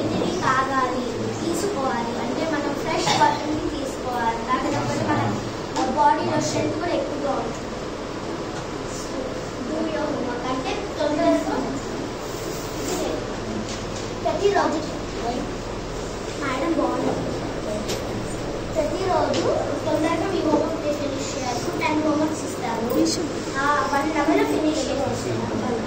నీటిని తాగాలి తీసుకోవాలి అంటే మనం ఫ్రెష్ వాటర్ని తీసుకోవాలి తాగినప్పుడు మన బాడీలో స్ట్రెంత్ కూడా ఎక్కువగా ఉంటుంది డూ యువర్ హోంవర్క్ అంటే తొందరగా ప్రతిరోజు మేడం బాగుంది ప్రతిరోజు తొందరగా మీ హోంవర్క్ ఫినిష్ చేయాలి టెన్ హోంవర్క్స్ ఇస్తారు వన్ అవర్లో ఫినిష్ చేయాలి